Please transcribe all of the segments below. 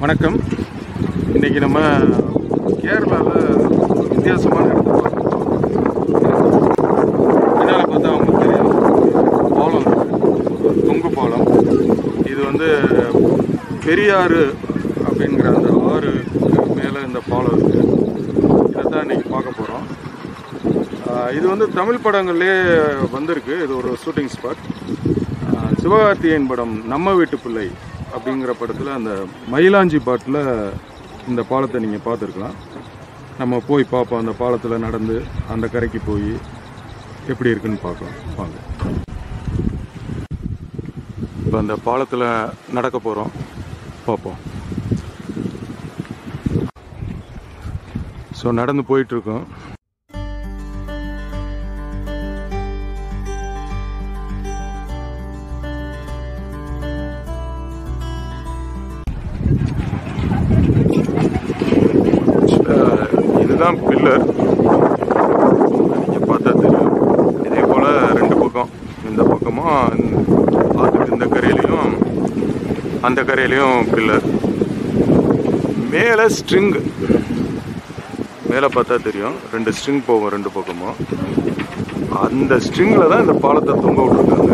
வணக்கம் இன்னைக்கு நம்ம கேரளாவில் வித்தியாசமான இடத்துக்கு போகிறோம் பின்னால் பார்த்தா அவங்களுக்கு தெரியும் பாலம் இருக்கு தொங்கு பாலம் இது வந்து பெரியாறு அப்படிங்கிற அந்த ஆறு மேலே இந்த பாலம் இருக்குது இதை தான் இன்னைக்கு பார்க்க போகிறோம் இது வந்து தமிழ் படங்கள்லேயே வந்திருக்கு இது ஒரு ஷூட்டிங் ஸ்பாட் சிவகார்த்திகேயன் படம் நம்ம வீட்டு பிள்ளை அப்படிங்கிற படத்தில் அந்த மயிலாஞ்சி பாட்டில் இந்த பாலத்தை நீங்கள் பார்த்துருக்கலாம் நம்ம போய் பார்ப்போம் அந்த பாலத்தில் நடந்து அந்த கரைக்கு போய் எப்படி இருக்குன்னு பார்க்கலாம் வாங்க இப்போ அந்த பாலத்தில் நடக்க போகிறோம் பார்ப்போம் ஸோ நடந்து போயிட்டுருக்கோம் அஹ் இதுதான் பில்லர் நீங்கள் பார்த்தா தெரியும் இதே போல் ரெண்டு பக்கம் இந்த பக்கமும் ஆற்றுக்கு இந்த கரையிலையும் அந்த கரையிலையும் பில்லர் மேலே ஸ்ட்ரிங் மேலே பார்த்தா தெரியும் ரெண்டு ஸ்ட்ரிங் போகும் ரெண்டு பக்கமும் அந்த ஸ்ட்ரிங்கில் தான் இந்த பாலத்தை தொங்க விட்டுருக்காங்க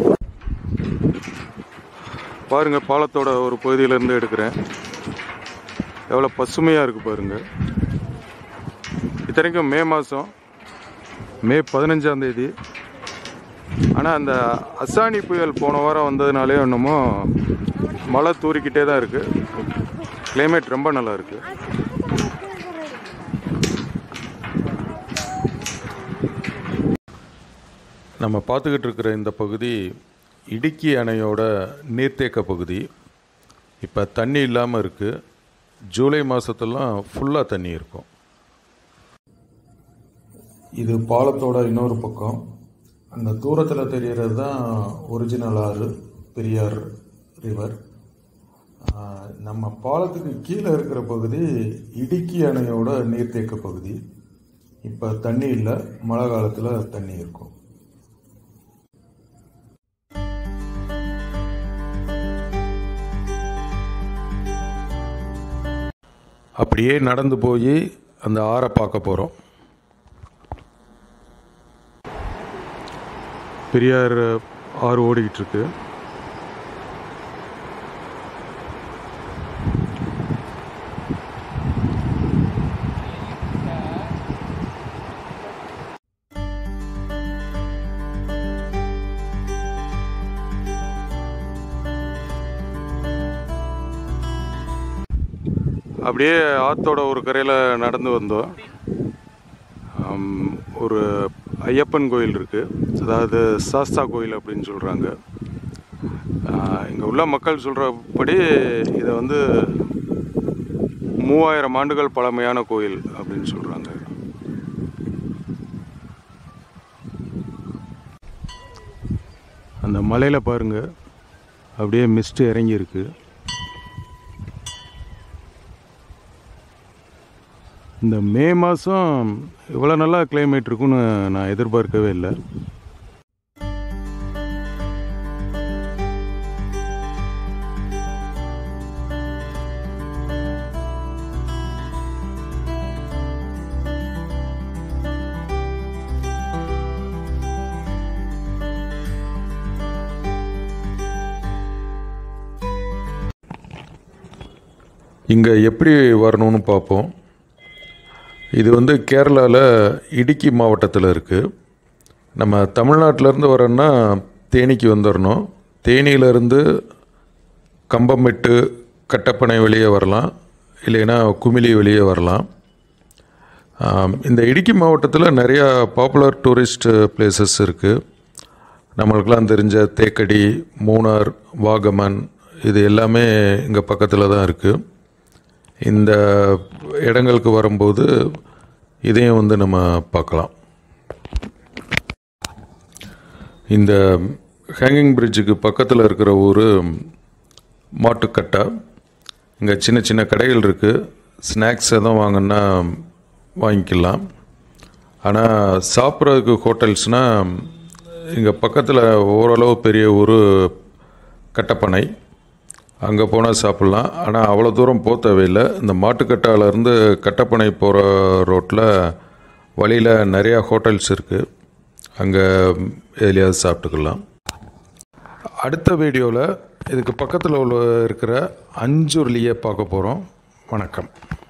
பாருங்க பாலத்தோட ஒரு பகுதியிலேருந்து எடுக்கிறேன் எவ்வளோ பசுமையாக இருக்குது பாருங்க இத்தனைக்கும் மே மாதம் மே பதினஞ்சாம் தேதி ஆனால் அந்த அசானி புயல் போன வாரம் வந்ததுனாலே என்னமோ மழை தூரிக்கிட்டே தான் இருக்குது கிளைமேட் ரொம்ப நல்லா இருக்குது நம்ம பார்த்துக்கிட்டு இருக்கிற இந்த பகுதி இடுக்கி அணையோட நீர்த்தேக்க பகுதி இப்போ தண்ணி இல்லாமல் இருக்குது ஜூலை மாதத்துலாம் ஃபுல்லாக தண்ணி இருக்கும் இது பாலத்தோட இன்னொரு பக்கம் அந்த தூரத்தில் தெரியறது தான் ஒரிஜினல் ஆறு பெரியார் ரிவர் ஆஹ், நம்ம பாலத்துக்கு கீழே இருக்கிற பகுதி இடுக்கி அணையோட நீர்த்தேக்க பகுதி இப்போ தண்ணி இல்லை மழை காலத்தில் தண்ணி இருக்கும் அப்படியே நடந்து போய் அந்த ஆறை பார்க்க போகிறோம் பெரியார் ஆறு ஓடிக்கிட்டு இருக்கு அப்படியே ஆத்தோட ஒரு கரையில் நடந்து வந்தோம் ஆம், ஒரு ஐயப்பன் கோயில் இருக்குது அதாவது சாஸ்தா கோயில் அப்படின்னு சொல்கிறாங்க இங்கே உள்ள மக்கள் சொல்கிறபடி இதை வந்து மூவாயிரம் ஆண்டுகள் பழமையான கோயில் அப்படின்னு சொல்கிறாங்க அந்த மலையில் பாருங்க அப்படியே மிஸ்ட் இறங்கியிருக்கு இந்த மே மாதம் இவ்வளோ நல்லா கிளைமேட் இருக்கும்னு நான் எதிர்பார்க்கவே இல்லை இங்கே எப்படி வரணும்னு பார்ப்போம் இது வந்து கேரளாவில் இடுக்கி மாவட்டத்தில் இருக்குது நம்ம தமிழ்நாட்டிலேருந்து வரோன்னா தேனிக்கு வந்துடணும் தேனியிலேருந்து கம்பமெட்டு கட்டப்பனை வெளியே வரலாம் இல்லைன்னா குமிலி வெளியே வரலாம் ஆம், இந்த இடுக்கி மாவட்டத்தில் நிறையா பாப்புலர் டூரிஸ்ட் பிளேசஸ் இருக்குது நம்மளுக்கெல்லாம் தெரிஞ்ச தேக்கடி மூணார் வாகமன் இது எல்லாமே இங்கே பக்கத்தில் தான் இருக்குது இந்த இடங்களுக்கு வரும்போது இதையும் வந்து நம்ம பார்க்கலாம் இந்த ஹேங்கிங் பிரிட்ஜுக்கு பக்கத்தில் இருக்கிற ஊர் மாட்டுக்கட்டை இங்கே சின்ன சின்ன கடைகள் இருக்குது ஸ்நாக்ஸ் எதுவும் வாங்கினா வாங்கிக்கலாம் ஆனால் சாப்பிட்றதுக்கு ஹோட்டல்ஸ்னால் இங்கே பக்கத்தில் ஓரளவு பெரிய ஒரு கட்டப்பனை அங்கே போனால் சாப்பிட்லாம் ஆனால் அவ்வளோ தூரம் போக தேவையில்லை இந்த மாட்டுக்கட்டாலேருந்து கட்டப்பனை போகிற ரோட்டில் வழியில் நிறையா ஹோட்டல்ஸ் இருக்குது அங்கே எதுலையாவது சாப்பிட்டுக்கலாம் அடுத்த வீடியோவில் இதுக்கு பக்கத்தில் உள்ள இருக்கிற அஞ்சுருளியை பார்க்க போகிறோம் வணக்கம்